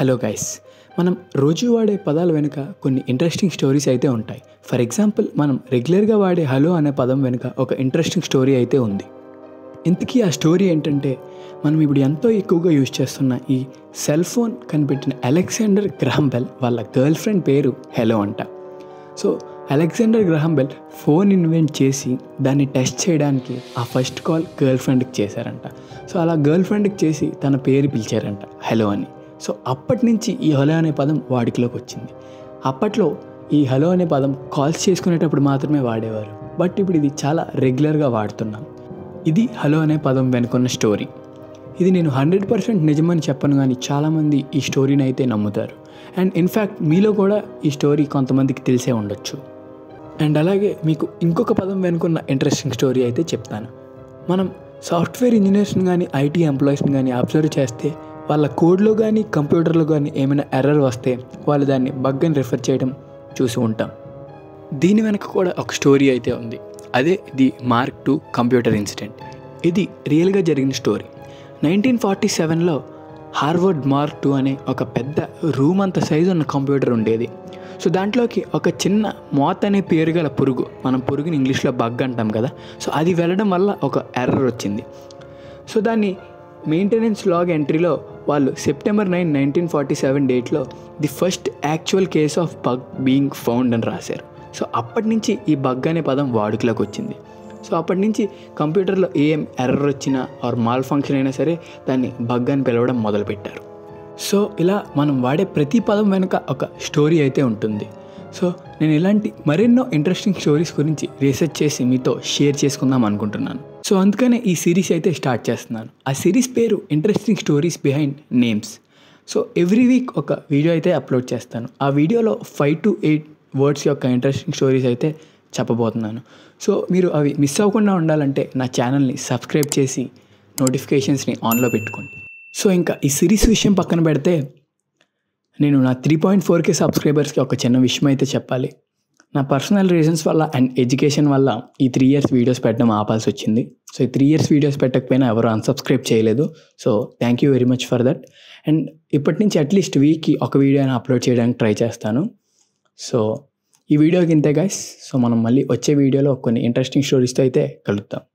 hello guys మనం రోజు వాడే పదాల వెనుక కొన్ని ఇంట్రెస్టింగ్ స్టోరీస్ అయితే ఉంటాయి ఫర్ ఎగ్జాంపుల్ మనం రెగ్యులర్గా వాడే హలో అనే పదం వెనుక ఒక ఇంట్రెస్టింగ్ స్టోరీ అయితే ఉంది ఇంతకీ ఆ స్టోరీ ఏంటంటే మనం ఇప్పుడు ఎంతో ఎక్కువగా యూజ్ చేస్తున్న ఈ సెల్ ఫోన్ కనిపెట్టిన అలెగ్జాండర్ గ్రహం బెల్ వాళ్ళ గర్ల్ ఫ్రెండ్ పేరు హెలో అంట so Alexander Graham Bell phone invent చేసి దాన్ని టెస్ట్ చేయడానికి ఆ ఫస్ట్ కాల్ గర్ల్ ఫ్రెండ్కి చేశారంట సో అలా గర్ల్ ఫ్రెండ్కి చేసి తన పేరు పిలిచారంట హలో అని సో అప్పటి నుంచి ఈ హలో అనే పదం వాడుకలోకి వచ్చింది అప్పట్లో ఈ హలో అనే పదం కాల్స్ చేసుకునేటప్పుడు మాత్రమే వాడేవారు బట్ ఇప్పుడు ఇది చాలా రెగ్యులర్గా వాడుతున్నాం ఇది హలో అనే పదం వెనుకున్న స్టోరీ ఇది నేను హండ్రెడ్ పర్సెంట్ నిజమని చెప్పను కానీ చాలామంది ఈ స్టోరీని అయితే నమ్ముతారు అండ్ ఇన్ఫ్యాక్ట్ మీలో కూడా ఈ స్టోరీ కొంతమందికి తెలిసే ఉండొచ్చు అండ్ అలాగే మీకు ఇంకొక పదం వెనుకున్న ఇంట్రెస్టింగ్ స్టోరీ అయితే చెప్తాను మనం సాఫ్ట్వేర్ ఇంజనీర్స్ని కానీ ఐటీ ఎంప్లాయీస్ని కానీ అబ్జర్వ్ చేస్తే వాళ్ళ కోడ్లో కానీ కంప్యూటర్లో కానీ ఏమైనా ఎర్రర్ వస్తే వాళ్ళు దాన్ని బగ్ అని రిఫర్ చేయడం చూసి ఉంటాం దీని వెనక కూడా ఒక స్టోరీ అయితే ఉంది అదే the mark two computer incident ఇది రియల్గా జరిగిన స్టోరీ నైన్టీన్ ఫార్టీ సెవెన్లో హార్వర్డ్ మార్క్ టూ అనే ఒక పెద్ద రూమ్ అంత సైజు ఉన్న కంప్యూటర్ ఉండేది సో దాంట్లోకి ఒక చిన్న మోత్ అనే పేరు గల పురుగు మనం పురుగుని ఇంగ్లీష్లో బగ్ అంటాం కదా సో అది వెళ్ళడం వల్ల ఒక ఎర్రర్ వచ్చింది సో దాన్ని మెయింటెనెన్స్ లాగ్ ఎంట్రీలో వాళ్ళు September nine nineteen forty seven డేట్లో the first actual case of bug being found అని రాశారు సో అప్పటి నుంచి ఈ బగ్ అనే పదం వాడుకలోకి వచ్చింది సో అప్పటి నుంచి కంప్యూటర్లో ఏం ఎర్రర్ వచ్చినా ఆర్ మాల్ ఫంక్షన్ అయినా సరే దాన్ని బగ్ అని పిలవడం మొదలుపెట్టారు సో ఇలా మనం వాడే ప్రతి పదం వెనుక ఒక స్టోరీ అయితే ఉంటుంది సో నేను ఇలాంటి మరెన్నో ఇంట్రెస్టింగ్ స్టోరీస్ గురించి రీసెర్చ్ చేసి మీతో షేర్ చేసుకుందాం అనుకుంటున్నాను సో అందుకనే ఈ సిరీస్ అయితే స్టార్ట్ చేస్తున్నాను ఆ సిరీస్ పేరు interesting stories behind names so every week ఒక వీడియో అయితే అప్లోడ్ చేస్తాను ఆ వీడియోలో ఫైవ్ టు ఎయిట్ వర్డ్స్ యొక్క ఇంట్రెస్టింగ్ స్టోరీస్ అయితే చెప్పబోతున్నాను సో మీరు అవి మిస్ అవ్వకుండా ఉండాలంటే నా ఛానల్ని సబ్స్క్రైబ్ చేసి నోటిఫికేషన్స్ని ఆన్లో పెట్టుకోండి సో ఇంకా ఈ సిరీస్ విషయం పక్కన పెడితే నేను నా త్రీ పాయింట్ ఫోర్కే సబ్స్క్రైబర్స్కి ఒక చిన్న విషయం అయితే చెప్పాలి నా పర్సనల్ రీజన్స్ వల్ల అండ్ ఎడ్యుకేషన్ వల్ల ఈ త్రీ ఇయర్స్ వీడియోస్ పెట్టడం ఆపాల్సి వచ్చింది సో ఈ త్రీ ఇయర్స్ వీడియోస్ పెట్టకపోయినా ఎవరు అన్సబ్స్క్రైబ్ చేయలేదు so thank you very much for that and ఇప్పటి నుంచి అట్లీస్ట్ వీక్కి ఒక వీడియో అయినా అప్లోడ్ చేయడానికి ట్రై చేస్తాను సో ఈ వీడియోకి ఇంతే గైస్ సో మనం మళ్ళీ వచ్చే వీడియోలో కొన్ని ఇంట్రెస్టింగ్ స్టోరీస్తో అయితే కలుద్దాం